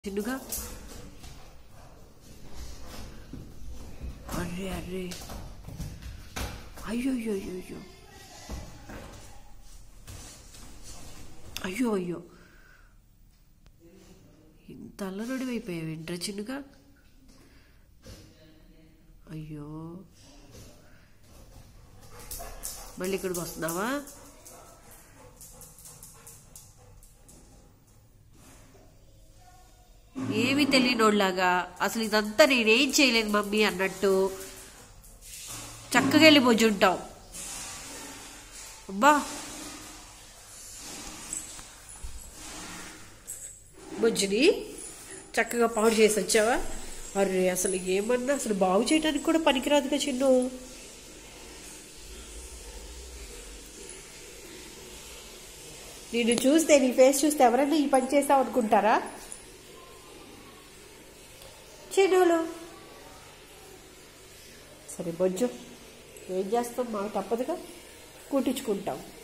చిన్నుగా array array అయ్యో అయ్యో అయ్యో అయ్యో అయ్యో అయ్యో ఇంత అల్లరుడి అయిపోయావు ఏంట్రా చిన్నుగా అయ్యో మళ్ళీ ఇక్కడికి వస్తున్నావా ఏమీ తెలియనోళ్ళలాగా అసలు ఇదంతా నేనేం చేయలేదు మమ్మీ అన్నట్టు చక్కగా వెళ్ళి బొజ్జుంటావు అబ్బా బొజ్జుని చక్కగా పాడు చేసి వచ్చావా అరే అసలు ఏమన్నా అసలు బాగు చేయడానికి కూడా పనికిరాదుగా చిన్ను నిన్ను చూస్తే నీ ఫేస్ చూస్తే ఎవరన్నా ఈ పని చేసావు అనుకుంటారా చిన్నోలు సరే బొజ్జు ఏం చేస్తాం మాకు తప్పదుగా కుట్టించుకుంటాం